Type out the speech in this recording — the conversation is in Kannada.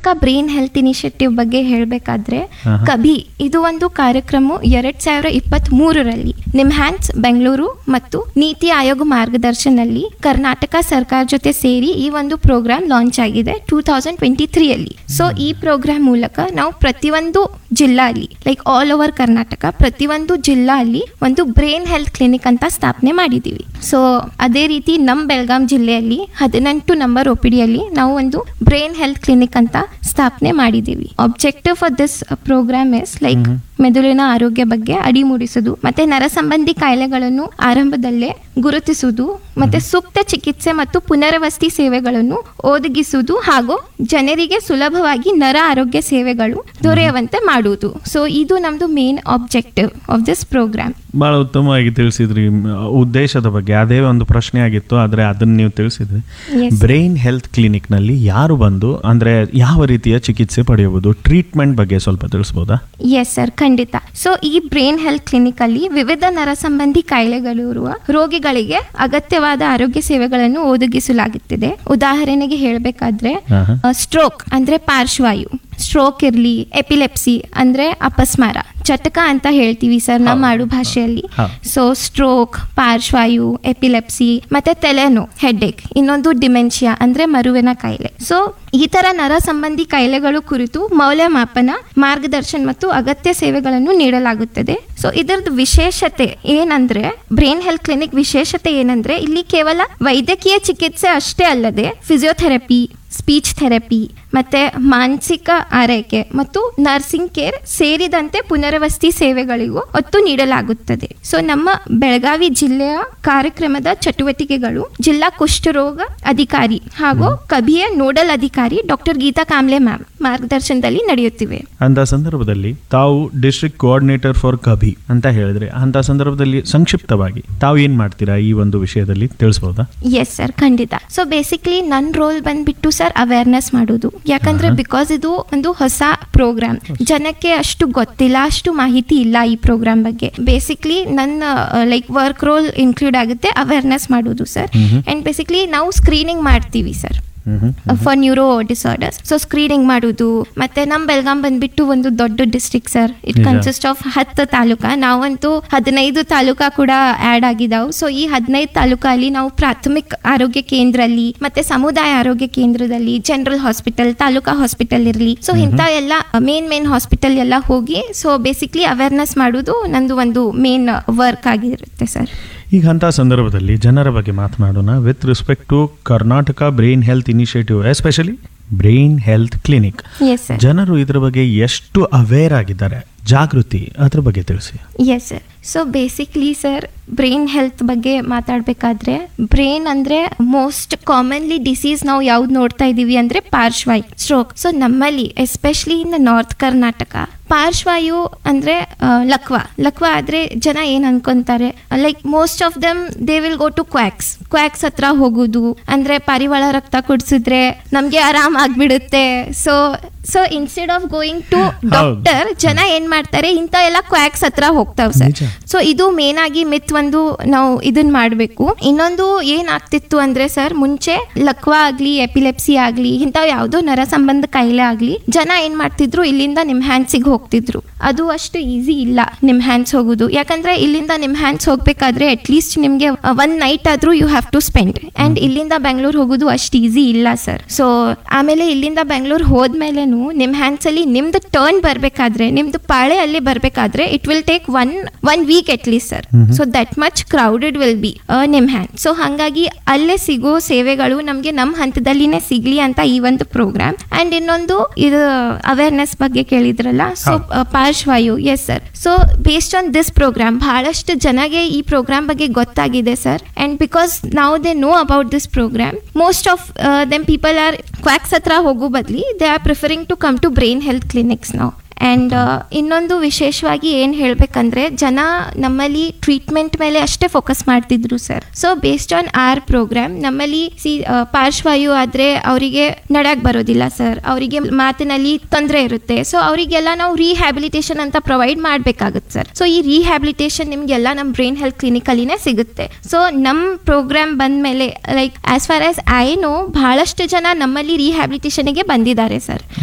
ಕರ್ನಾಟಕ ಬ್ರೈನ್ ಹೆಲ್ತ್ ಇನಿಷಿಯೇಟಿವ್ ಬಗ್ಗೆ ಹೇಳಬೇಕಾದ್ರೆ ಆಹಾ. ಕಭಿ ಇದು ಒಂದು ಕಾರ್ಯಕ್ರಮ ಎರಡ್ ಸಾವಿರ ಇಪ್ಪತ್ತ್ ಮೂರರಲ್ಲಿ ನಿಮ್ಹ್ಯಾನ್ಸ್ ಬೆಂಗಳೂರು ಮತ್ತು ನೀತಿ ಆಯೋಗ ಮಾರ್ಗದರ್ಶನಲ್ಲಿ ಕರ್ನಾಟಕ ಸರ್ಕಾರ ಜೊತೆ ಸೇರಿ ಈ ಒಂದು ಪ್ರೋಗ್ರಾಮ್ ಲಾಂಚ್ ಆಗಿದೆ ಟೂ ತೌಸಂಡ್ ಟ್ವೆಂಟಿ ತ್ರೀಯಲ್ಲಿ ಸೊ ಈ ಪ್ರೋಗ್ರಾಮ್ ಮೂಲಕ ನಾವು ಪ್ರತಿಯೊಂದು ಜಿಲ್ಲಾ ಅಲ್ಲಿ ಲೈಕ್ ಆಲ್ ಓವರ್ ಕರ್ನಾಟಕ ಪ್ರತಿಯೊಂದು ಜಿಲ್ಲಾ ಅಲ್ಲಿ ಒಂದು ಬ್ರೈನ್ ಹೆಲ್ತ್ ಕ್ಲಿನಿಕ್ ಅಂತ ಸ್ಥಾಪನೆ ಮಾಡಿದ್ದೀವಿ ಸೊ ಅದೇ ರೀತಿ ನಮ್ಮ ಬೆಳಗಾಂ ಜಿಲ್ಲೆಯಲ್ಲಿ ಹದಿನೆಂಟು ನಂಬರ್ ಒ ಪಿ ಡಿಯಲ್ಲಿ ನಾವು ಒಂದು ಬ್ರೈನ್ ಹೆಲ್ತ್ ಕ್ಲಿನಿಕ್ ಅಂತ ಸ್ಥಾಪನೆ ಮಾಡಿದ್ದೀವಿ objective for this program is like ಮೆದುಳಿನ ಆರೋಗ್ಯ ಬಗ್ಗೆ ಅಡಿ ಮೂಡಿಸುವುದು ಮತ್ತೆ ನರ ಸಂಬಂಧಿ ಕಾಯಿಲೆಗಳನ್ನು ಆರಂಭದಲ್ಲೇ ಗುರುತಿಸುವುದು ಮತ್ತೆ ಸೂಕ್ತ ಚಿಕಿತ್ಸೆ ಮತ್ತು ಪುನರ್ವಸತಿ ಸೇವೆಗಳನ್ನು ಒದಗಿಸುವುದು ಹಾಗೂ ಜನರಿಗೆ ಸುಲಭವಾಗಿ ನರ ಆರೋಗ್ಯ ಸೇವೆಗಳು ದೊರೆಯುವಂತೆ ಮಾಡುವುದು ಸೊ ಇದು ನಮ್ದು main objective of this program ಬಹಳ ಉತ್ತಮವಾಗಿ ತಿಳಿಸಿದ್ರಿ ಮ್, ಉದ್ದೇಶದ ಬಗ್ಗೆ ಅದೇ ಒಂದು ಪ್ರಶ್ನೆ ಆಗಿತ್ತು ಆದರೆ ಅದನ್ನ ನೀವು ತಿಳಿಸಿದ್ರಿ Yes. ಬ್ರೈನ್ ಹೆಲ್ತ್ ಕ್ಲಿನಿಕ್ನಲ್ಲಿ ಯಾರು ಬಂದು ಅಂದ್ರೆ ಯಾವ ರೀತಿಯ ಚಿಕಿತ್ಸೆ ಪಡೆಯಬಹುದು ಟ್ರೀಟ್ಮೆಂಟ್ ಬಗ್ಗೆ ಸ್ವಲ್ಪ ತಿಳಿಸ್ಬೋದಾ ಎಸ್ ಸರ್ ಖಂಡಿತ ಸೊ ಈ ಬ್ರೈನ್ ಹೆಲ್ತ್ ಕ್ಲಿನಿಕ್ ಅಲ್ಲಿ ವಿವಿಧ ನರ ಸಂಬಂಧಿ ಕಾಯಿಲೆಗಳಿರುವ ರೋಗಿಗಳಿಗೆ ಅಗತ್ಯವಾದ ಆರೋಗ್ಯ ಸೇವೆಗಳನ್ನು ಒದಗಿಸಲಾಗುತ್ತಿದೆ ಉದಾಹರಣೆಗೆ ಹೇಳಬೇಕಾದ್ರೆ ಆಹಾ. ಸ್ಟ್ರೋಕ್ ಅಂದ್ರೆ ಪಾರ್ಶ್ವಾಯು ಸ್ಟ್ರೋಕ್ ಇರ್ಲಿ ಎಪಿಲೆಪ್ಸಿ ಅಂದ್ರೆ ಅಪಸ್ಮಾರ ಚಟಕ ಅಂತ ಹೇಳ್ತೀವಿ ಸರ್ ನಮ್ಮ ಹೌದು. ಮಾಡು ಭಾಷೆಯಲ್ಲಿ ಹೌದು. ಸೊ ಸ್ಟ್ರೋಕ್ ಪಾರ್ಶ್ವಾಯು ಎಪಿಲೆಪ್ಸಿ ಮತ್ತೆ ತೆಲೆನೋ ಹೆಡ್ಏಕ್ ಇನ್ನೊಂದು ಡಿಮೆನ್ಷಿಯಾ ಅಂದ್ರೆ ಮರುವಿನ ಕಾಯಿಲೆ ಸೊ ಈ ತರ ನರ ಸಂಬಂಧಿ ಕಾಯಿಲೆಗಳು ಕುರಿತು ಮೌಲ್ಯಮಾಪನ ಮಾರ್ಗದರ್ಶನ ಮತ್ತು ಅಗತ್ಯ ಸೇವೆಗಳನ್ನು ನೀಡಲಾಗುತ್ತದೆ ಸೊ ಇದರದ್ದು ವಿಶೇಷತೆ ಏನಂದ್ರೆ ಬ್ರೈನ್ ಹೆಲ್ತ್ ಕ್ಲಿನಿಕ್ ವಿಶೇಷತೆ ಏನಂದ್ರೆ ಇಲ್ಲಿ ಕೇವಲ ವೈದ್ಯಕೀಯ ಚಿಕಿತ್ಸೆ ಅಷ್ಟೇ ಅಲ್ಲದೆ ಫಿಸಿಯೋಥೆರಪಿ ಸ್ಪೀಚ್ ಥೆರಪಿ ಮತ್ತೆ ಮಾನಸಿಕ ಆರೈಕೆ ಮತ್ತು ನರ್ಸಿಂಗ್ ಕೇರ್ ಸೇರಿದಂತೆ ಪುನರ್ವಸತಿ ಸೇವೆಗಳಿಗೂ ಒತ್ತು ನೀಡಲಾಗುತ್ತದೆ ಸೊ ನಮ್ಮ ಬೆಳಗಾವಿ ಜಿಲ್ಲೆಯ ಕಾರ್ಯಕ್ರಮದ ಚಟುವಟಿಕೆಗಳು ಜಿಲ್ಲಾ ಕುಷ್ಠರೋಗ ಅಧಿಕಾರಿ ಹಾಗೂ ಕಬಿಯ ನೋಡಲ್ ಅಧಿಕಾರಿ ಡಾಕ್ಟರ್ ಗೀತಾ ಕಾಂಬ್ಳೆ ಮ್ಯಾಮ್ ಮಾರ್ಗದರ್ಶನದಲ್ಲಿ ನಡೆಯುತ್ತಿವೆ ಅಂತ ಸಂದರ್ಭದಲ್ಲಿ ತಾವು ಡಿಸ್ಟ್ರಿಕ್ಟ್ ಕೋಆರ್ಡಿನೇಟರ್ ಫಾರ್ ಕಭಿ ಅಂತ ಹೇಳಿದ್ರೆ ಅಂತ ಸಂದರ್ಭದಲ್ಲಿ ಸಂಕ್ಷಿಪ್ತವಾಗಿ ತಾವು ಏನ್ ಮಾಡ್ತೀರಾ ಈ ಒಂದು ವಿಷಯದಲ್ಲಿ ತಿಳಿಸ್ಬೋದಾ ಎಸ್ ಸರ್ ಖಂಡಿತ ಸೊ ಬೇಸಿಕ್ಲಿ ನನ್ನ ರೋಲ್ ಬಂದ್ಬಿಟ್ಟು ಸರ್ ಅವೇರ್ನೆಸ್ ಮಾಡೋದು ಯಾಕಂದ್ರೆ ಆಹಾ. ಬಿಕಾಸ್ ಇದು ಒಂದು ಹೊಸ ಪ್ರೋಗ್ರಾಮ್ ಜನಕ್ಕೆ ಅಷ್ಟು ಗೊತ್ತಿಲ್ಲ ಅಷ್ಟು ಮಾಹಿತಿ ಇಲ್ಲ ಈ ಪ್ರೋಗ್ರಾಮ್ ಬಗ್ಗೆ ಬೇಸಿಕ್ಲಿ ನನ್ನ ಲೈಕ್ ವರ್ಕ್ ರೋಲ್ ಇನ್ಕ್ಲೂಡ್ ಆಗುತ್ತೆ ಅವೇರ್ನೆಸ್ ಮಾಡೋದು ಸರ್ ಮ್ಹೂ. ಅಂಡ್ ಬೇಸಿಕ್ಲಿ ನಾವು ಸ್ಕ್ರೀನಿಂಗ್ ಮಾಡ್ತೀವಿ sir hmm hmm. For neuro disorders so screening ಮಾಡೋದು ಮತ್ತೆ ನಮ್ಮ ಬೆಳಗಾಂ ಬಂದ್ಬಿಟ್ಟು ಒಂದು ದೊಡ್ಡ ಡಿಸ್ಟ್ರಿಕ್ಟ್ ಸರ್ ಇಟ್ ನಿಜ. ಕನ್ಸಿಸ್ಟ್ ಆಫ್ ಹತ್ತು ತಾಲೂಕಾ ನಾವಂತೂ ಹದಿನೈದು ತಾಲೂಕಾ ಕೂಡ ಆ್ಯಡ್ ಆಗಿದಾವು ಸೊ ಈ ಹದಿನೈದು ತಾಲೂಕಲ್ಲಿ ನಾವು ಪ್ರಾಥಮಿಕ ಆರೋಗ್ಯ ಕೇಂದ್ರಲ್ಲಿ ಮತ್ತೆ ಸಮುದಾಯ ಆರೋಗ್ಯ ಕೇಂದ್ರದಲ್ಲಿ ಜನರಲ್ ಹಾಸ್ಪಿಟಲ್ ತಾಲೂಕಾ ಹಾಸ್ಪಿಟಲ್ ಇರಲಿ ಸೊ ಇಂಥ ಎಲ್ಲ ಮೇನ್ ಮೇನ್ ಹಾಸ್ಪಿಟಲ್ ಎಲ್ಲ ಹೋಗಿ ಸೊ ಬೇಸಿಕ್ಲಿ ಅವೇರ್ನೆಸ್ ಮಾಡೋದು ನಂದು ಒಂದು ಮೇನ್ ವರ್ಕ್ ಆಗಿರುತ್ತೆ ಸರ್ ಈಗ ಅಂತ ಸಂದರ್ಭದಲ್ಲಿ ಜನರ ಬಗ್ಗೆ ಮಾತನಾಡೋಣ with respect to Karnataka brain health initiative especially brain health clinic yes sir ಜನರು ಇದ್ರ ಬಗ್ಗೆ ಎಷ್ಟು ಅವೇರ್ ಆಗಿದ್ದಾರೆ ಜಾಗೃತಿ ಅದ್ರ ಬಗ್ಗೆ ತಿಳಿಸಿ yes sir so basically sir brain health ಬಗ್ಗೆ ಮಾತಾಡಬೇಕಾದ್ರೆ ಬ್ರೈನ್ ಅಂದರೆ ಮೋಸ್ಟ್ ಕಾಮನ್ಲಿ ಡಿಸೀಸ್ ನಾವು ಯಾವ್ದು ನೋಡ್ತಾ ಇದ್ದೀವಿ ಅಂದರೆ ಪಾರ್ಶ್ವಾಯು ಸ್ಟ್ರೋಕ್ ಸೊ ನಮ್ಮಲ್ಲಿ ಎಸ್ಪೆಷಲಿ ಇನ್ ನಾರ್ತ್ ಕರ್ನಾಟಕ ಪಾರ್ಶ್ವಾಯು ಅಂದರೆ ಲಕ್ವ ಲಕ್ವ ಆದರೆ ಜನ ಏನು ಅನ್ಕೊಂತಾರೆ like most of them they will go to quacks quacks ಹತ್ರ ಹೋಗೋದು ಅಂದರೆ ಪಾರಿವಾಳ ರಕ್ತ ಕುಡಿಸಿದ್ರೆ ನಮಗೆ ಆರಾಮ್ ಆಗ್ಬಿಡುತ್ತೆ so so instead of going to doctor ಜನ ಏನ್ ಮಾಡ್ತಾರೆ ಇಂಥ ಎಲ್ಲ ಕ್ವಾಕ್ಸ್ ಹತ್ರ ಹೋಗ್ತಾವ್ ಸರ್ ನಿಜ. ಸೊ ಇದು ಮೇನ್ ಆಗಿ ಮಿತ್ ಒಂದು ನಾವು ಇದನ್ನ ಮಾಡಬೇಕು ಇನ್ನೊಂದು ಏನಾಗ್ತಿತ್ತು ಅಂದ್ರೆ ಸರ್ ಮುಂಚೆ ಲಕ್ವ ಆಗ್ಲಿ ಎಪಿಲೆಪ್ಸಿ ಆಗ್ಲಿ ಇಂಥವು ಯಾವುದೋ ನರ ಸಂಬಂಧ ಕಾಯಿಲೆ ಆಗ್ಲಿ ಜನ ಏನ್ ಮಾಡ್ತಿದ್ರು ಇಲ್ಲಿಂದ ನಿಮ್ ಹ್ಯಾಂಡ್ಸಿಗೆ ಹೋಗ್ತಿದ್ರು ಅದು ಅಷ್ಟು ಈಸಿ ಇಲ್ಲ ನಿಮ್ ಹ್ಯಾಂಡ್ಸ್ ಹೋಗೋದು ಯಾಕಂದ್ರೆ ಇಲ್ಲಿಂದ ನಿಮ್ ಹ್ಯಾಂಡ್ಸ್ ಹೋಗ್ಬೇಕಾದ್ರೆ ಅಟ್ಲೀಸ್ಟ್ ನಿಮ್ಗೆ ಒನ್ ನೈಟ್ ಆದ್ರೂ you have to spend and ಇಲ್ಲಿಂದ ಬೆಂಗಳೂರು ಹೋಗೋದು ಅಷ್ಟು ಈಸಿ ಇಲ್ಲ ಸರ್ ಸೊ ಆಮೇಲೆ ಇಲ್ಲಿಂದ ಬೆಂಗಳೂರು ಹೋದ್ಮೇಲೆನು ನಿಮ್ ಹ್ಯಾಂಡ್ಸ್ ಅಲ್ಲಿ ನಿಮ್ದು ಟರ್ನ್ ಬರ್ಬೇಕಾದ್ರೆ ನಿಮ್ದು ಪಾಳೆ ಅಲ್ಲಿ ಬರ್ಬೇಕಾದ್ರೆ it will take one one week at least sir so that much crowded will be ನಿಮ್ ಹ್ಯಾಂಡ್ ಸೊ ಹಾಗಾಗಿ ಅಲ್ಲೇ ಸಿಗೋ ಸೇವೆಗಳು ನಮ್ಗೆ ನಮ್ಮ ಹಂತದಲ್ಲಿನೇ ಸಿಗ್ಲಿ ಅಂತ ಈ ಒಂದು ಪ್ರೋಗ್ರಾಮ್ ಅಂಡ್ ಇನ್ನೊಂದು ಇದು ಅವೇರ್ನೆಸ್ ಬಗ್ಗೆ ಕೇಳಿದ್ರಲ್ಲ ಸೊ ಪಾರ್ಶ್ವಾಯು yes sir so based on this programme ಬಹಳಷ್ಟು ಜನಗೆ ಈ ಪ್ರೋಗ್ರಾಮ್ ಬಗ್ಗೆ ಗೊತ್ತಾಗಿದೆ ಸರ್ ಅಂಡ್ ಬಿಕಾಸ್ ನಾವು they know about this programme most of them people are quacks ಹತ್ರ ಹೋಗೋ ಬದಲಿ they are preferring to come to brain health clinics ನಾವು ಆ್ಯಂಡ್ ಇನ್ನೊಂದು ವಿಶೇಷವಾಗಿ ಏನು ಹೇಳಬೇಕಂದ್ರೆ ಜನ ನಮ್ಮಲ್ಲಿ ಟ್ರೀಟ್ಮೆಂಟ್ ಮೇಲೆ ಅಷ್ಟೇ ಫೋಕಸ್ ಮಾಡ್ತಿದ್ರು sir so based on our programme ನಮ್ಮಲ್ಲಿ ಸಿ ಪಾರ್ಶ್ವಾಯು ಆದರೆ ಅವರಿಗೆ ನಡಕ್ ಬರೋದಿಲ್ಲ ಸರ್ ಅವರಿಗೆ ಮಾತಿನಲ್ಲಿ ತೊಂದರೆ ಇರುತ್ತೆ ಸೊ ಅವರಿಗೆಲ್ಲ ನಾವು ರಿಹ್ಯಾಬಿಲಿಟೇಷನ್ ಅಂತ ಪ್ರೊವೈಡ್ ಮಾಡಬೇಕಾಗುತ್ತೆ ಸರ್ ಸೊ ಈ ರಿಹ್ಯಾಬಿಲಿಟೇಷನ್ ನಿಮಗೆಲ್ಲ ನಮ್ಮ ಬ್ರೈನ್ ಹೆಲ್ತ್ ಕ್ಲಿನಿಕಲ್ಲಿನೇ ಸಿಗುತ್ತೆ ಸೊ ನಮ್ಮ ಪ್ರೋಗ್ರಾಮ್ ಬಂದಮೇಲೆ like as far as I know ಬಹಳಷ್ಟು ಜನ ನಮ್ಮಲ್ಲಿ ರಿಹ್ಯಾಬಿಲಿಟೇಷನ್ಗೆ ಬಂದಿದ್ದಾರೆ ಸರ್